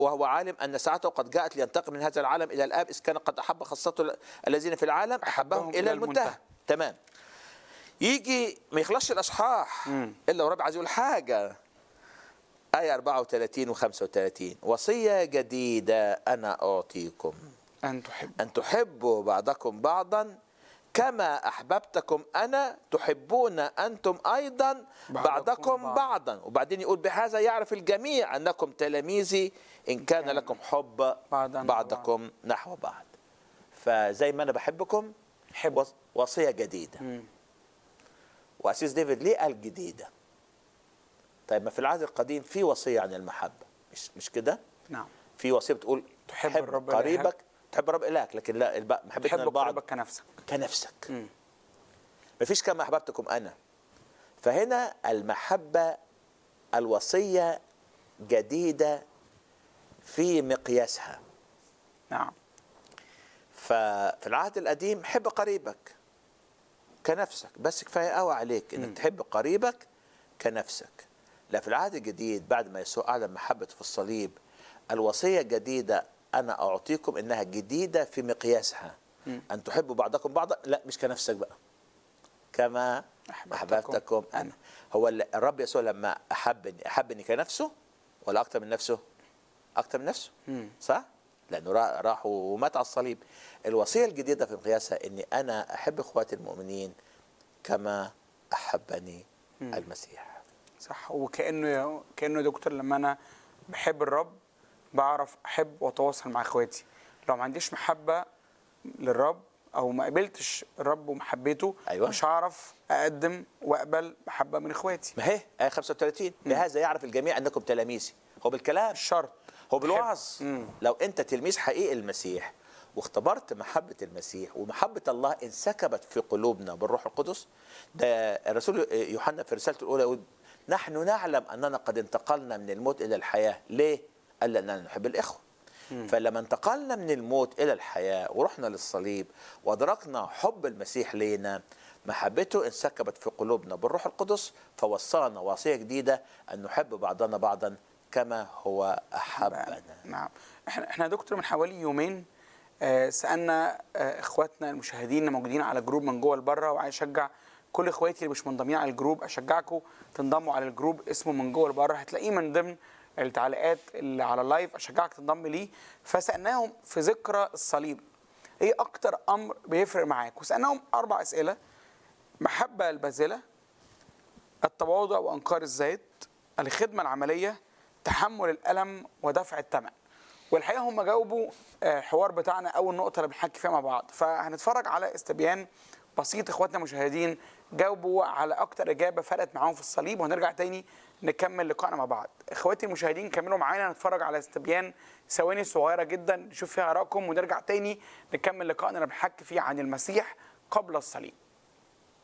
وهو عالم أن ساعته قد جاءت لينتقل من هذا العالم إلى الآب إذ كان قد أحب خاصته الذين في العالم أحبهم إلى المنتهى تمام يجي ما يخلصش الأصحاح إلا ورب عايز يقول حاجة آية 34 و 35 وصية جديدة أنا أعطيكم أن تحب أن تحبوا بعضكم بعضا كما أحببتكم أنا تحبون أنتم أيضا بعضكم بعضكم بعض. بعضا وبعدين يقول بهذا يعرف الجميع أنكم تلاميذي إن كان كان لكم حب بعضنا بعضكم نحو بعض فزي ما أنا بحبكم حب. وص- وصية جديدة مم. وأسيس ديفيد ليه قال جديدة طيب ما في العهد القديم في وصية عن المحبة مش مش كده نعم في وصية بتقول تحب حب الرب قريبك إلهك. تحب الرب إلهك لكن لا الب- محبتنا تحب لبعض قريبك كنفسك كنفسك مم. مفيش كما احببتكم انا فهنا المحبه الوصيه جديده في مقياسها نعم ففي العهد القديم حب قريبك كنفسك بس كفايه قوي عليك انك تحب قريبك كنفسك لا في العهد الجديد بعد ما يسوع اعلن محبته في الصليب الوصيه الجديده انا اعطيكم انها جديده في مقياسها ان تحبوا بعضكم بعضا لا مش كنفسك بقى كما أحببتكم احببتكم أنا. انا هو ال- الرب يسوع لما احبني احبني كنفسه ولا اكتر من نفسه اكتر من نفسه مم. صح لانه را- راح ومات على الصليب الوصيه الجديده في مقياسها اني انا احب اخواتي المؤمنين كما احبني المسيح صح وكانه كانه يا دكتور لما انا بحب الرب بعرف احب واتواصل مع اخواتي لو ما عنديش محبه للرب او ما قبلتش الرب ومحبته أيوة. مش هعرف اقدم واقبل محبه من اخواتي ما هي ايه 35 بهذا يعرف الجميع انكم تلاميذي هو بالكلام مش شرط هو بالوعظ مم. لو انت تلميذ حقيقي المسيح واختبرت محبة المسيح ومحبة الله انسكبت في قلوبنا بالروح القدس ده الرسول يوحنا في رسالته الأولى يقول نحن نعلم أننا قد انتقلنا من الموت إلى الحياة ليه؟ قال لأننا نحب الإخوة فلما انتقلنا من الموت إلى الحياة ورحنا للصليب وأدركنا حب المسيح لينا محبته انسكبت في قلوبنا بالروح القدس فوصانا وصية جديدة أن نحب بعضنا بعضا كما هو أحبنا نعم احنا احنا يا دكتور من حوالي يومين آه، سالنا آه، اخواتنا المشاهدين اللي موجودين على جروب من جوه لبره وعايز اشجع كل اخواتي اللي مش منضمين على الجروب اشجعكم تنضموا على الجروب اسمه من جوه لبره هتلاقيه من ضمن التعليقات اللي على اللايف اشجعك تنضم ليه فسالناهم في ذكرى الصليب ايه اكتر امر بيفرق معاك وسالناهم اربع اسئله محبه الباذله التواضع وانكار الذات الخدمه العمليه تحمل الالم ودفع الثمن والحقيقه هم جاوبوا آه، الحوار بتاعنا اول نقطه اللي بنحكي فيها مع بعض فهنتفرج على استبيان بسيط اخواتنا المشاهدين جاوبوا على اكتر اجابه فرقت معاهم في الصليب وهنرجع تاني نكمل لقائنا مع بعض اخواتي المشاهدين كملوا معانا نتفرج على استبيان ثواني صغيره جدا نشوف فيها ارائكم ونرجع تاني نكمل لقائنا اللي بنحكي فيه عن المسيح قبل الصليب